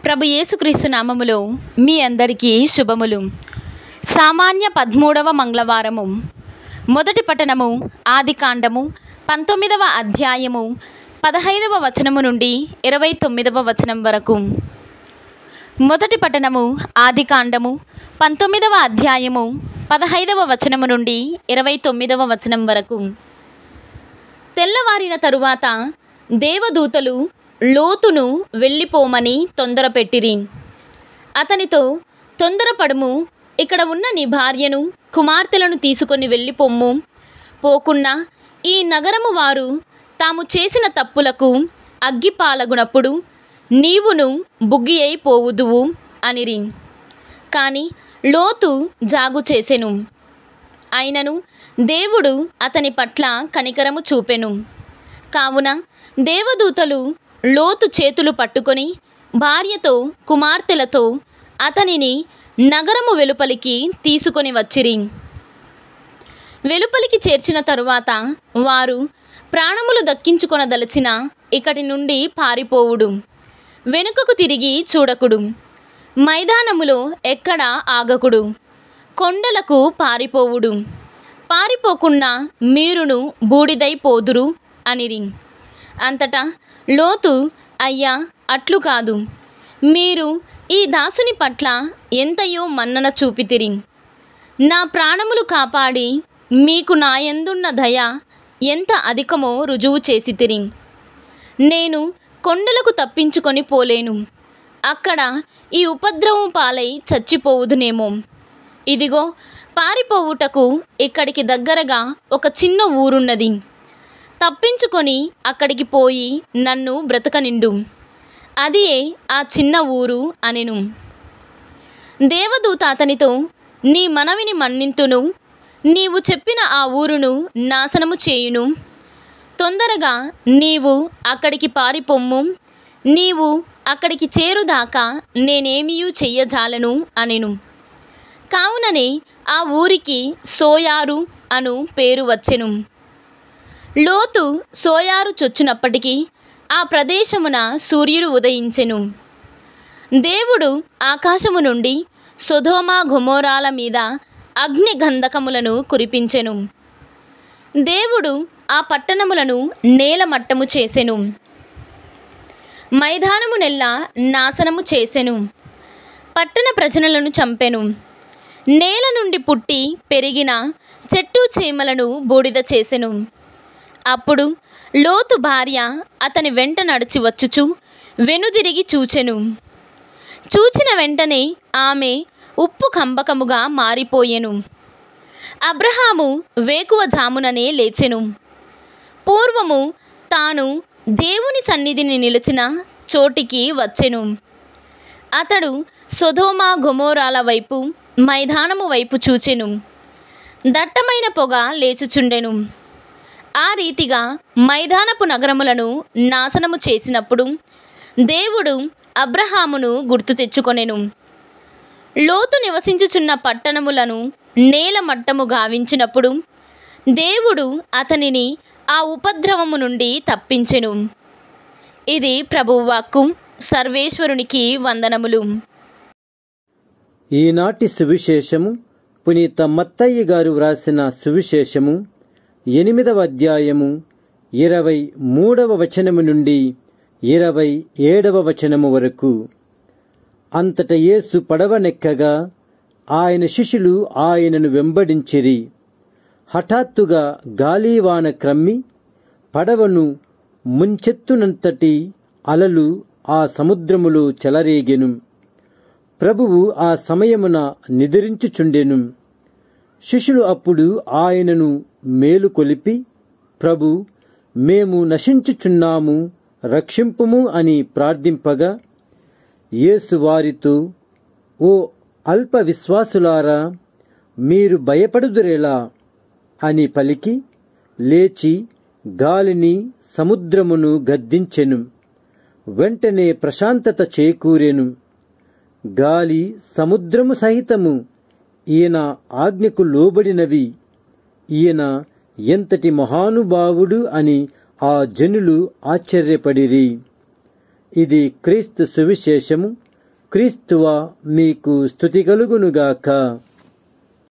ప్రభు యేసుక్రీస్తు నామములో మీ అందరికీ శుభములు సామాన్య పదమూడవ మంగళవారము మొదటి పట్టణము ఆది కాండము పంతొమ్మిదవ అధ్యాయము పదహైదవ వచనము నుండి ఇరవై తొమ్మిదవ వచనం వరకు మొదటి పట్టణము ఆది కాండము పంతొమ్మిదవ అధ్యాయము పదహైదవ వచనము నుండి ఇరవై తొమ్మిదవ వచనం వరకు తెల్లవారిన తరువాత దేవదూతలు లోతును వెళ్ళిపోమని తొందరపెట్టిరి అతనితో తొందరపడుము ఇక్కడ ఉన్న నీ భార్యను కుమార్తెలను తీసుకొని వెళ్ళిపొమ్ము పోకున్నా ఈ నగరము వారు తాము చేసిన తప్పులకు అగ్గిపాలగునప్పుడు నీవును బుగ్గి అయిపోవుదువు అనిరి కాని లోతు జాగు చేసెను అయినను దేవుడు అతని పట్ల కనికరము చూపెను కావున దేవదూతలు లోతు చేతులు పట్టుకొని భార్యతో కుమార్తెలతో అతనిని నగరము వెలుపలికి తీసుకొని వచ్చిరి వెలుపలికి చేర్చిన తరువాత వారు ప్రాణములు దక్కించుకొనదలచిన ఇక్కడి నుండి పారిపోవుడు వెనుకకు తిరిగి చూడకుడు మైదానములో ఎక్కడ ఆగకుడు కొండలకు పారిపోవుడు పారిపోకుండా మీరును బూడిదైపోదురు అనిరి అంతటా లోతు అయ్యా అట్లు కాదు మీరు ఈ దాసుని పట్ల ఎంతయో మన్నన చూపితిరి నా ప్రాణములు కాపాడి మీకు నాయందున్న దయ ఎంత అధికమో రుజువు చేసితిరి నేను కొండలకు తప్పించుకొని పోలేను అక్కడ ఈ ఉపద్రవం పాలై చచ్చిపోవుదునేమో ఇదిగో పారిపోవుటకు ఇక్కడికి దగ్గరగా ఒక చిన్న ఊరున్నది తప్పించుకొని అక్కడికి పోయి నన్ను బ్రతకనిండు అదియే ఆ చిన్న ఊరు అనెను దేవదూత అతనితో నీ మనవిని మన్నింతును నీవు చెప్పిన ఆ ఊరును నాశనము చేయును తొందరగా నీవు అక్కడికి పారిపొమ్ము నీవు అక్కడికి చేరుదాకా నేనేమియూ చెయ్యజాలను అనెను కావుననే ఆ ఊరికి సోయారు అను పేరు వచ్చెను లోతు సోయారు చొచ్చునప్పటికీ ఆ ప్రదేశమున సూర్యుడు ఉదయించెను దేవుడు ఆకాశము నుండి సొధోమా గుమోరాల మీద అగ్ని గంధకములను కురిపించెను దేవుడు ఆ పట్టణములను నేలమట్టము చేసెను మైదానమునెల్లా నాశనము చేసెను పట్టణ ప్రజలను చంపెను నేల నుండి పుట్టి పెరిగిన చెట్టు చీమలను బూడిద చేసెను అప్పుడు లోతు భార్య అతని వెంట నడిచి వచ్చుచు వెనుదిరిగి చూచెను చూచిన వెంటనే ఆమె ఉప్పు కంబకముగా మారిపోయెను అబ్రహాము వేకువ జాముననే లేచెను పూర్వము తాను దేవుని సన్నిధిని నిలిచిన చోటికి వచ్చెను అతడు సొధోమా గొమోరాల వైపు మైదానము వైపు చూచెను దట్టమైన పొగ లేచుచుండెను ఆ రీతిగా మైదానపు నగరములను నాశనము చేసినప్పుడు దేవుడు అబ్రహామును గుర్తు తెచ్చుకొనెను లోతు నివసించుచున్న పట్టణములను నేల మట్టము గావించినప్పుడు దేవుడు అతనిని ఆ ఉపద్రవము నుండి తప్పించెను ఇది ప్రభువాక్కు సర్వేశ్వరునికి వందనములు ఈనాటి సువిశేషము పునీత మత్తయ్య గారు వ్రాసిన సువిశేషము ఎనిమిదవ అధ్యాయము ఇరవై మూడవ వచనము నుండి ఇరవై ఏడవ వచనము వరకు అంతట యేసు పడవనెక్కగా ఆయన శిష్యులు ఆయనను వెంబడించిరి హఠాత్తుగా గాలివాన క్రమ్మి పడవను ముంచెత్తునంతటి అలలు ఆ సముద్రములో చెలరేగెను ప్రభువు ఆ సమయమున నిద్రించుచుండెను శిష్యులు అప్పుడు ఆయనను మేలుకొలిపి ప్రభు మేము నశించుచున్నాము రక్షింపుము అని ప్రార్థింపగా యేసు వారితో ఓ అల్ప విశ్వాసులారా మీరు భయపడుదురేలా అని పలికి లేచి గాలిని సముద్రమును గద్దించెను వెంటనే ప్రశాంతత చేకూరెను గాలి సముద్రము సహితము ఈయన ఆజ్ఞకు లోబడినవి ఈయన ఎంతటి మహానుభావుడు అని ఆ జనులు ఆశ్చర్యపడిరి ఇది క్రీస్తు సువిశేషము క్రీస్తువ మీకు స్థుతి కలుగునుగాక